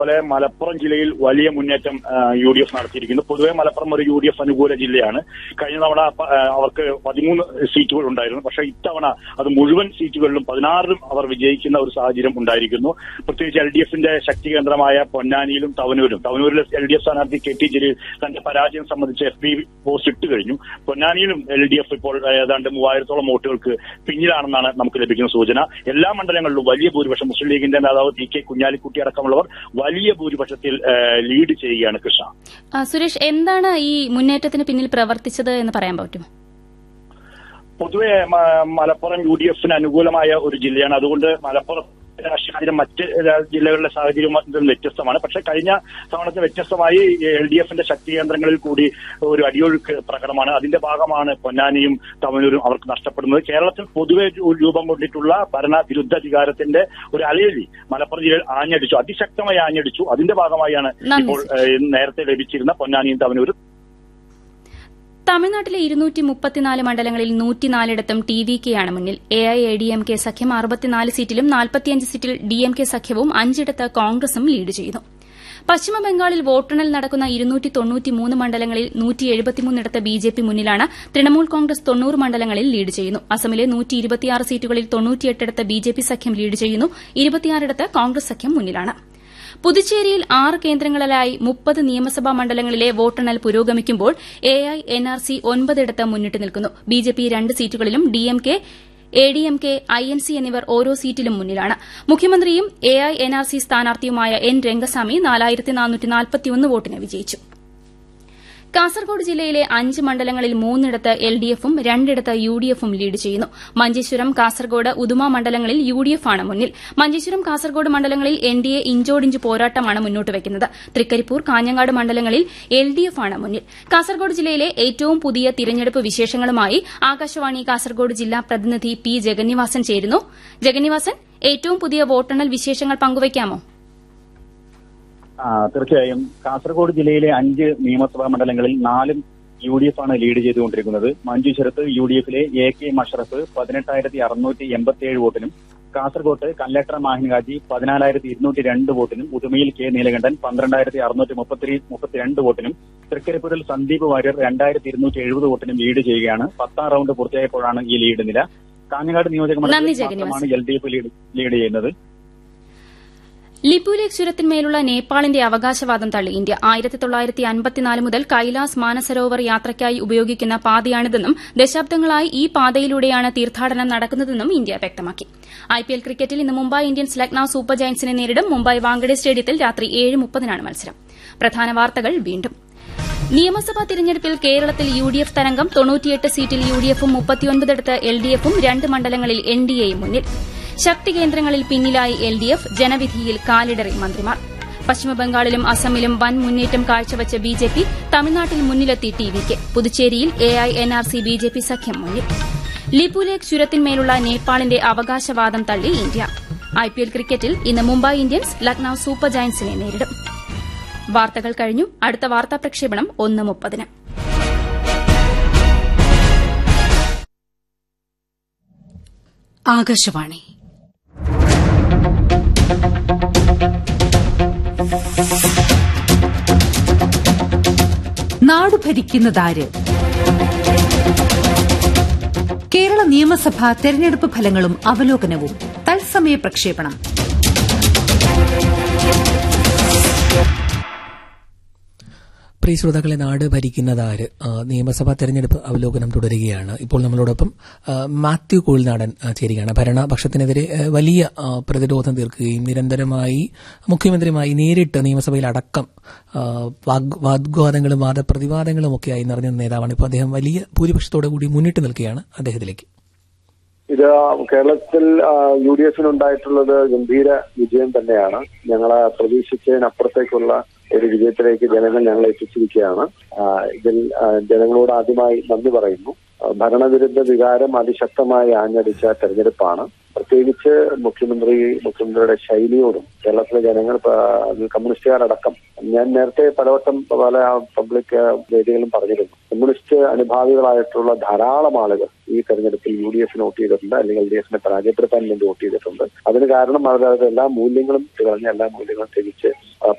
പോലെ മലപ്പുറം ജില്ലയിൽ വലിയ മുന്നേറ്റം യു ഡി എഫ് നടത്തിയിരിക്കുന്നു പൊതുവെ മലപ്പുറം ഒരു യു ഡി എഫ് അനുകൂല ജില്ലയാണ് കഴിഞ്ഞ തവണ പ- ആ, അവർക്ക് പതിമൂന്ന് സീറ്റുകൾ ഉണ്ടായിരുന്നു പക്ഷേ ഇത്തവണ അത് മുഴുവൻ സീറ്റുകളിലും പതിനാറിലും അവർ വിജയിക്കുന്ന ഒരു സാഹചര്യം ഉണ്ടായിരിക്കുന്നു പ്രത്യേകിച്ച് എൽ ഡി എഫിന്റെ ശക്തി കേന്ദ്രമായ പൊന്നാനിയിലും തവനൂരും തവനൂരിലെ എൽ ഡി എഫ് സ്ഥാനാർത്ഥി കെ ടി ജലീൽ തന്റെ പരാജയം സംബന്ധിച്ച് എഫ് ബി പോസ്റ്റ് ഇട്ട് കഴിഞ്ഞു പൊന്നാനിയിലും എൽ ഡി എഫ് ഇപ്പോൾ ഏതാണ്ട് മൂവായിരത്തോളം വോട്ടുകൾക്ക് പിന്നിലാണെന്നാണ് നമുക്ക് ലഭിക്കുന്ന സൂചന എല്ലാ മണ്ഡലങ്ങളിലും വലിയ ഭൂരിപക്ഷം മുസ്ലിം ലീഗിന്റെ നേതാവ് ടി കെ കുഞ്ഞാലിക്കുട്ടി അടക്കമുള്ളവർ വലിയ ഭൂരിപക്ഷത്തിൽ ആ, ലീഡ് ചെയ്യുകയാണ് കൃഷ്ണ ആ, സുരേഷ് എന്താണ് ഈ മുന്നേറ്റത്തിന് പിന്നിൽ പ്രവർത്തിച്ചത് എന്ന് പറയാൻ പറ്റുമോ പൊതുവെ മ- മലപ്പുറം യു ഡി എഫിന് അനുകൂലമായ ഒരു ജില്ലയാണ് അതുകൊണ്ട് മലപ്പുറം രാഷ്ട്രീയ മറ്റ് രാ- ജില്ലകളിലെ സാഹചര്യം ഇതും വ്യത്യസ്തമാണ് പക്ഷെ കഴിഞ്ഞ തവണത്തെ വ്യത്യസ്തമായി എൽ ഡി എഫിന്റെ ശക്തി കേന്ദ്രങ്ങളിൽ കൂടി ഒരു അടിയൊഴുക്ക് പ്രകടമാണ് അതിന്റെ ഭാഗമാണ് പൊന്നാനിയും തമിഴൂരും അവർക്ക് നഷ്ടപ്പെടുന്നത് കേരളത്തിൽ പൊതുവെ രൂ- രൂപം കൊണ്ടിട്ടുള്ള ഭരണ വിരുദ്ധാധികാരത്തിന്റെ ഒരു അലയലി മലപ്പുറം ജില്ലയിൽ ആഞ്ഞടിച്ചു അതിശക്തമായി ആഞ്ഞടിച്ചു അതിന്റെ ഭാഗമായാണ് നന്ദി, ഇപ്പോൾ ഏഹ്, നേരത്തെ ലഭിച്ചിരുന്ന പൊന്നാനിയും തമിഴൂരും തമിഴ്നാട്ടിലെ ഇരുന്നൂറ്റി മുപ്പത്തിനാല് മണ്ഡലങ്ങളിൽ നൂറ്റിനാലിടത്തും ടി വി കെയാണ് മുന്നിൽ A I A D M K സഖ്യം അറുപത്തിനാല് സീറ്റിലും നാൽപ്പത്തിയഞ്ച് സീറ്റിൽ ഡി എം കെ സഖ്യവും അഞ്ചിടത്ത് കോൺഗ്രസും ലീഡ് ചെയ്യുന്നു പശ്ചിമബംഗാളിൽ വോട്ടെണ്ണൽ നടക്കുന്ന ഇരുന്നൂറ്റി തൊണ്ണൂറ്റിമൂന്ന് മണ്ഡലങ്ങളിൽ നൂറ്റി എഴുപത്തിമൂന്നിടത്ത് ബി ജെ പി മുന്നിലാണ് തൃണമൂൽ കോൺഗ്രസ് തൊണ്ണൂറ് മണ്ഡലങ്ങളിൽ ലീഡ് ചെയ്യുന്നു അസമിലെ നൂറ്റി ഇരുപത്തിയാറ് സീറ്റുകളിൽ തൊണ്ണൂറ്റിയെട്ടിടത്ത് ബി ജെ പി സഖ്യം ലീഡ് ചെയ്യുന്നു ഇരുപത്തിയാറിടത്ത് കോൺഗ്രസ് സഖ്യം മുന്നിലാണ് പുതുച്ചേരിയിൽ ആറ് കേന്ദ്രങ്ങളിലായി മുപ്പത് നിയമസഭാ മണ്ഡലങ്ങളിലെ വോട്ടെണ്ണൽ പുരോഗമിക്കുമ്പോൾ A I N R C ഒൻപതിടത്ത് മുന്നിട്ട് നിൽക്കുന്നു ബി ജെ പി രണ്ട് സീറ്റുകളിലും D M K A D M K I N C എന്നിവർ ഓരോ സീറ്റിലും മുന്നിലാണ് മുഖ്യമന്ത്രിയും A I N R C സ്ഥാനാർത്ഥിയുമായ എൻ രംഗസ്വാമി നാലായിരത്തി നാനൂറ്റി നാൽപ്പത്തിയൊന്ന് വോട്ടിന് വിജയിച്ചു കാസർഗോഡ് ജില്ലയിലെ അഞ്ച് മണ്ഡലങ്ങളിൽ മൂന്നിടത്ത് എൽ ഡി എഫും രണ്ടിടത്ത് യു ഡി എഫും ലീഡ് ചെയ്യുന്നു മഞ്ചേശ്വരം കാസർഗോഡ് ഉദുമ മണ്ഡലങ്ങളിൽ യു ഡി എഫ് ആണ് മുന്നിൽ മഞ്ചേശ്വരം കാസർഗോഡ് മണ്ഡലങ്ങളിൽ എൻ ഡി എ ഇഞ്ചോടിഞ്ച് പോരാട്ടമാണ് മുന്നോട്ട് വയ്ക്കുന്നത് തൃക്കരിപ്പൂർ കാഞ്ഞങ്ങാട് മണ്ഡലങ്ങളിൽ എൽ ഡി എഫ് ആണ് മുന്നിൽ കാസർഗോഡ് ജില്ലയിലെ ഏറ്റവും പുതിയ തിരഞ്ഞെടുപ്പ് വിശേഷങ്ങളുമായി ആകാശവാണി കാസർഗോഡ് ജില്ലാ പ്രതിനിധി പി ജഗന്നിവാസൻ ചേരുന്നു ജഗന്നിവാസൻ ഏറ്റവും പുതിയ വോട്ടെണ്ണൽ വിശേഷങ്ങൾ പങ്കുവയ്ക്കാമോ ആ, തീർച്ചയായും കാസർഗോഡ് ജില്ലയിലെ അഞ്ച് നിയമസഭാ മണ്ഡലങ്ങളിൽ നാലും യു ഡി എഫ് ആണ് ലീഡ് ചെയ്തുകൊണ്ടിരിക്കുന്നത് മഞ്ചേശ്വരത്ത് യു ഡി എഫിലെ എ കെ മഷറഫ് പതിനെട്ടായിരത്തി അറുന്നൂറ്റി എൺപത്തിയേഴ് വോട്ടിനും കാസർഗോട്ട് കല്ലട്ടർ മാഹിൻഗാജി പതിനാലായിരത്തി ഇരുന്നൂറ്റി രണ്ട് വോട്ടിനും ഉദുമയിൽ കെ നീലകണ്ഠൻ പന്ത്രണ്ടായിരത്തി അറുന്നൂറ്റി മുപ്പത്തി മുപ്പത്തിരണ്ട് വോട്ടിനും തൃക്കരിപ്പൂരിൽ സന്ദീപ് വാര്യർ രണ്ടായിരത്തി ഇരുന്നൂറ്റി എഴുപത് വോട്ടിനും ലീഡ് ചെയ്യുകയാണ് പത്താം റൌണ്ട് പൂർത്തിയായപ്പോഴാണ് ഈ ലീഡ് നില കാഞ്ഞങ്ങാട് നിയോജക നന്ദി, മണ്ഡലത്തിൽ ജഗന്നിവാസൻ. മാത്രമാണ് L D F lead lead ചെയ്യുന്നത് ലിപുലേഖ് ചുരത്തിന്മേലുള്ള നേപ്പാളിന്റെ അവകാശവാദം തള്ളി ഇന്ത്യ ആയിരത്തി തൊള്ളായിരത്തി അൻപത്തിനാല് മുതൽ കൈലാസ് മാനസരോവർ യാത്രയ്ക്കായി ഉപയോഗിക്കുന്ന പാതയാണിതെന്നും ദശാബ്ദങ്ങളായി ഈ പാതയിലൂടെയാണ് തീർത്ഥാടനം നടക്കുന്നതെന്നും ഇന്ത്യ വ്യക്തമാക്കി ഐപിഎൽ ക്രിക്കറ്റിൽ ഇന്ന് മുംബൈ ഇന്ത്യൻസ് ലക്നൌ സൂപ്പർ ജയന്റ്സിനെ നേരിടും മുംബൈ വാങ്കഡെ സ്റ്റേഡിയത്തിൽ രാത്രി ഏഴ് മുപ്പതിനാണ് മത്സരം പ്രധാന വാർത്തകൾ വീണ്ടും നിയമസഭാ തിരഞ്ഞെടുപ്പിൽ കേരളത്തിൽ യു ഡി എഫ് തരംഗം തൊണ്ണൂറ്റിയെട്ട് സീറ്റിൽ യു ഡി എഫും മുപ്പത്തിയൊൻപതിടത്ത് എൽ ഡി എഫും രണ്ട് മണ്ഡലങ്ങളിൽ എൻ ഡി എയും മുന്നിൽ ശക്തി കേന്ദ്രങ്ങളിൽ പിന്നിലായി എൽ ഡി എഫ് ജനവിധിയിൽ കാലിടറി മന്ത്രിമാർ പശ്ചിമബംഗാളിലും അസമിലും വൻ മുന്നേറ്റം കാഴ്ചവച്ച ബി ജെ പി തമിഴ്നാട്ടിൽ മുന്നിലെത്തി ടി വിക്ക് പുതുച്ചേരിയിൽ A I N R C B J P സഖ്യം മുന്നിൽ ലിപുലേഖ് ചുരത്തിന്മേലുള്ള നേപ്പാളിന്റെ അവകാശവാദം തള്ളി ഇന്ത്യ ഐപിഎൽ ക്രിക്കറ്റിൽ ഇന്ന് മുംബൈ ഇന്ത്യൻസ് ലക്നൌ സൂപ്പർ ജയന്റ്സിനെ നേരിടും വാർത്തകൾ കഴിഞ്ഞു അടുത്ത വാർത്താ പ്രക്ഷേപണം ഒന്ന് മുപ്പതിന് ആകാശവാണി നാട് ഭരിക്കുന്നതാര് കേരള നിയമസഭാ തെരഞ്ഞെടുപ്പ് ഫലങ്ങളും അവലോകനവും തത്സമയ പ്രക്ഷേപണം പ്രിയ ശ്രോതാക്കളെ നാട് ഭരിക്കുന്നതാര് ആ, നിയമസഭാ തെരഞ്ഞെടുപ്പ് അവലോകനം തുടരുകയാണ് ഇപ്പോൾ നമ്മളോടൊപ്പം ആ, മാത്യു കോഴിനാടൻ ആ, ചേരുകയാണ് ഭരണപക്ഷത്തിനെതിരെ ആ, വലിയ ആ, പ്രതിരോധം തീർക്കുകയും നിരന്തരമായി മുഖ്യമന്ത്രിയുമായി നേരിട്ട് നിയമസഭയിൽ അടക്കം ആ, വാഗ്- വാഗ്വാദങ്ങളും വാദപ്രതിവാദങ്ങളും ഒക്കെയായി നിറഞ്ഞ നേതാവാണ് ഇപ്പോൾ അദ്ദേഹം വലിയ ഭൂരിപക്ഷത്തോടു കൂടി മുന്നിട്ട് നിൽക്കുകയാണ് അദ്ദേഹത്തിലേക്ക് ഇത് കേരളത്തിൽ യു ഡി എഫിനുണ്ടായിട്ടുള്ളത് ഗംഭീര വിജയം തന്നെയാണ് ഞങ്ങളെ പ്രതീക്ഷിച്ചതിനപ്പുറത്തേക്കുള്ള ഒരു വിജയത്തിലേക്ക് ജനങ്ങൾ ഞങ്ങളെ എത്തിച്ചിരിക്കുകയാണ് ആ, ഇതിൽ ആ, ജനങ്ങളോട് ആദ്യമായി നന്ദി പറയുന്നു ആ, ഭരണവിരുദ്ധ വികാരം അതിശക്തമായി ആഞ്ഞടിച്ച തെരഞ്ഞെടുപ്പാണ് പ്രത്യേകിച്ച് മുഖ്യമന്ത്രി മുഖ്യമന്ത്രിയുടെ ശൈലിയോടും കേരളത്തിലെ ജനങ്ങൾ ആ, കമ്മ്യൂണിസ്റ്റുകാരടക്കം ഞാൻ നേരത്തെ പലവട്ടം പല പബ്ലിക് വേദികളും പറഞ്ഞിരുന്നു കമ്മ്യൂണിസ്റ്റ് അനുഭാവികളായിട്ടുള്ള ധാരാളം ആളുകൾ ഈ തെരഞ്ഞെടുപ്പിൽ യു ഡി എഫിന് വോട്ട് ചെയ്തിട്ടുണ്ട് അല്ലെങ്കിൽ എൽ ഡി എഫിനെ പരാജയപ്പെടുത്താൻ വേണ്ടി വോട്ട് ചെയ്തിട്ടുണ്ട് അതിന് കാരണം അവരവരുടെ എല്ലാ മൂല്യങ്ങളും തികഞ്ഞ എല്ലാ മൂല്യങ്ങളും തിരിച്ച്